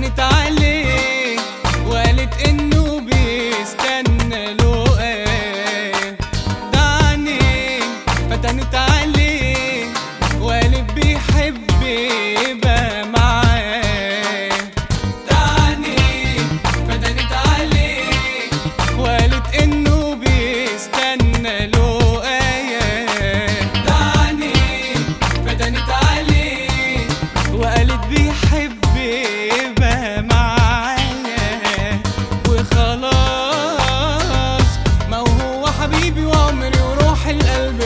فتنت عليه وقالت انه بيستنى له ايه دعني فتنت عليه وقالت بيحب يبقى معاه دعني فتنت عليه وقالت انه بيستنى له ايه دعني فتنت عليه وقالت بيحب يبقى معايا وخلاص ما هو حبيبي وعمري وروح القلب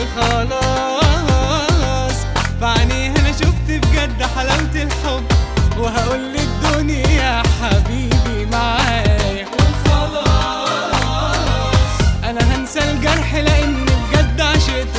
خلاص فعني انا شفت بجد حلاوة الحب وهقول للدنيا حبيبي معايا وخلاص انا هنسى الجرح لان بجد عشقت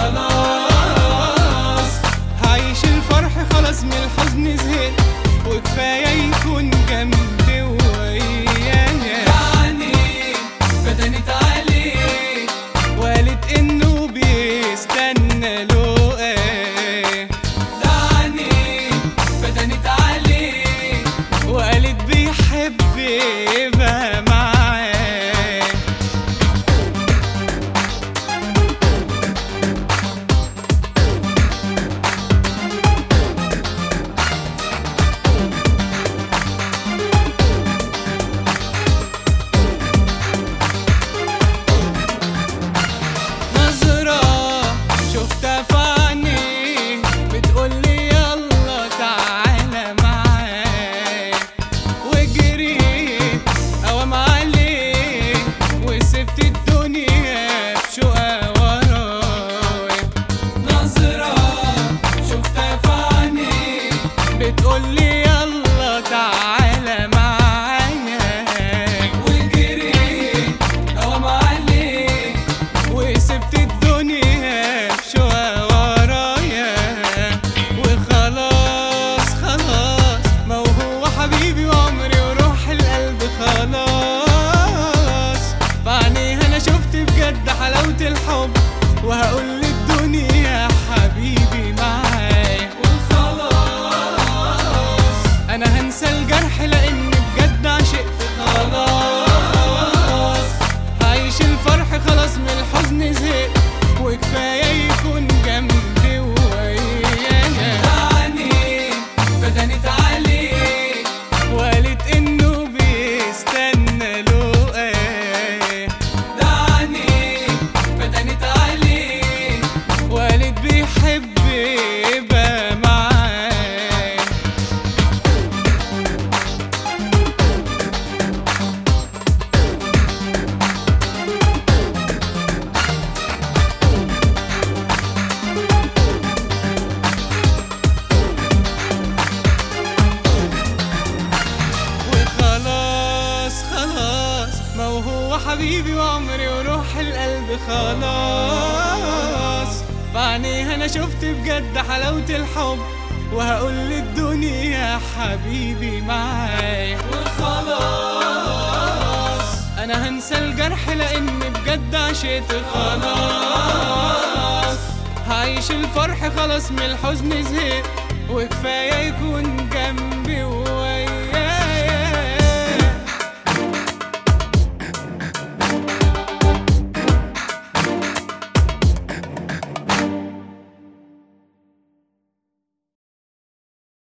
خلاص هعيش الفرح خلاص من الحزن زهقت وكفايه يكون جنبي ويايا يعني فتنت عليه وقالت انه بيستنى له ايه دعني فتنت عليه وقالت بيحب يبقى معاه نظرة شفتها في عينيه بتقولي يلا تعالى معايا وجريت قوام عليه وسبت الدنيا بشقى ورايا نظرة شفتها في عينيه بتقولي يلا تعالى معايا وجريت قوام عليه وسبت الدنيا بشوى ورايا وخلاص خلاص ما هو حبيبي وعمري وروح القلب خلاص فعنيها انا شفت بجد حلاوة الحب وهقول للدنيا حبيبي معايا وخلاص انا هنسى الجرح لان بجد عشقت خلاص هعيش الفرح خلاص من الحزن زهقت وكفايه يكون جنبي ويايا دعني فتنت عليه وقالت انه بيستنى له ايه دعني فتنت عليه وقالت بيحب يبقى معاه وخلاص خلاص ما هو حبيبي وعمري وروح القلب خلاص فعنيها انا شفت بجد حلاوة الحب وهقول للدنيا حبيبي معايا وخلاص انا هنسى الجرح لان بجد عشقت خلاص هعيش الفرح خلاص من الحزن زهقت وكفايه يكون جنبي